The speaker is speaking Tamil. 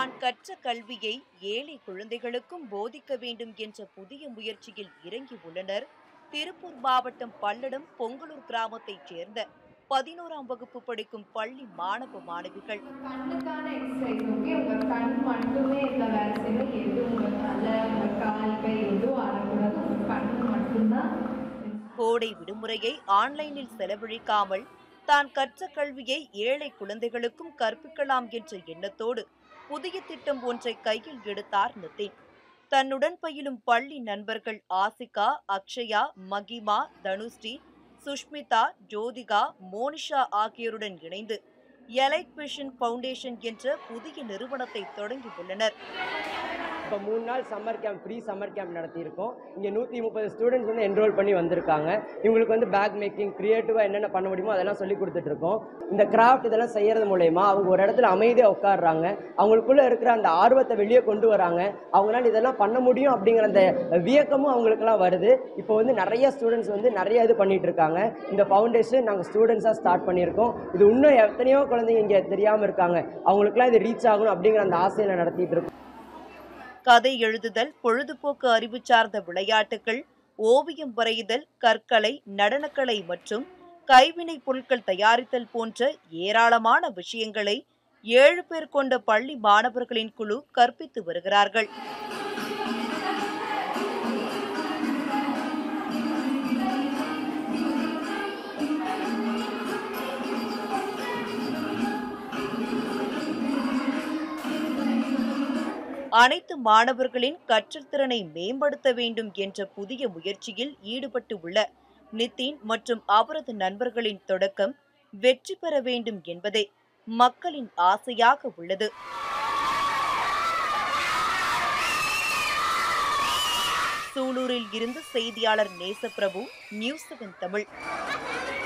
தான் கற்ற கல்வியை ஏழை குழந்தைகளுக்கும் போதிக்க வேண்டும் என்ற புதிய முயற்சியில் இறங்கி உள்ளனர் திருப்பூர் மாவட்டம் பல்லடம் பொங்கலூர் கிராமத்தைச் சேர்ந்த பதினோராம் வகுப்பு படிக்கும் பள்ளி மாணவ மாணவிகள் கண்ணுக்கான எக்ஸசைஸ் ஓகே உங்க கண் மட்டுமே இந்த வேலை செய்யணும் எதுவும் உங்க தலை உங்க கால் கை எதுவும் ஆடக்கூடாது உங்க கண்ணு மட்டும்தான் கோடை விடுமுறையை ஆன்லைனில் செலவழிக்காமல் தான் கற்ற கல்வியை ஏழை குழந்தைகளுக்கும் கற்பிக்கலாம் என்ற எண்ணத்தோடு புதிய திட்டம் ஒன்றை கையில் எடுத்தார் நிதின் தன்னுடன் பயிலும் பள்ளி நண்பர்கள் ஆசிகா அக்ஷயா மகிமா தனுஸ்ரீ சுஷ்மிதா ஜோதிகா மோனிஷா ஆகியோருடன் இணைந்து எலைட் விஷன் ஃபவுண்டேஷன் என்ற புதிய நிறுவனத்தை தொடங்கியுள்ளனர் இப்போ மூணு நாள் summer camp free summer camp நடத்தியிருக்கோம் இங்கே நூற்றி முப்பது ஸ்டூடெண்ட்ஸ் வந்து என்ரோல் பண்ணி வந்திருக்காங்க இவங்களுக்கு வந்து பேக் மேக்கிங் க்ரியேட்டிவாக என்னென்ன பண்ண முடியுமோ அதெல்லாம் சொல்லி கொடுத்துட்ருக்கோம் இந்த கிராஃப்ட் இதெல்லாம் செய்கிறது மூலயமா அவங்க ஒரு இடத்துல அமைதியாக உட்காடுறாங்க அவங்களுக்குள்ள இருக்கிற அந்த ஆர்வத்தை வெளியே கொண்டு வராங்க அவங்களால இதெல்லாம் பண்ண முடியும் அப்படிங்கிற அந்த வியக்கமும் அவங்களுக்குலாம் வருது இப்போ வந்து நிறைய ஸ்டூடெண்ட்ஸ் வந்து நிறைய இது பண்ணிட்டு இருக்காங்க இந்த ஃபவுண்டேஷன் நாங்கள் ஸ்டூடெண்ட்ஸாக ஸ்டார்ட் பண்ணியிருக்கோம் இது இன்னும் எத்தனையோ குழந்தைங்க இங்கே தெரியாமல் இருக்காங்க அவங்களுக்குலாம் இது ரீச் ஆகணும் அப்படிங்கிற அந்த ஆசையில் நடத்திட்டு இருக்கோம் கதை எழுதுதல் பொழுதுபோக்கு அறிவு சார்ந்த விளையாட்டுகள் ஓவியம் வரைதல் கற்கலை நடனக்கலை மற்றும் கைவினைப் பொருட்கள் தயாரித்தல் போன்ற ஏராளமான விஷயங்களை ஏழு பேர் கொண்ட பள்ளி மாணவர்களின் குழு கற்பித்து வருகிறார்கள் அனைத்து மாணவர்களின் கற்றல் திறனை மேம்படுத்த வேண்டும் என்ற புதிய முயற்சியில் ஈடுபட்டு உள்ள நிதின் மற்றும் அவரது நண்பர்களின் தொடக்கம் வெற்றி பெற வேண்டும் என்பதே மக்களின் ஆசையாக உள்ளது சூலூரில் இருந்து செய்தியாளர் நேசப்பிரபு நியூஸ் செவன் தமிழ்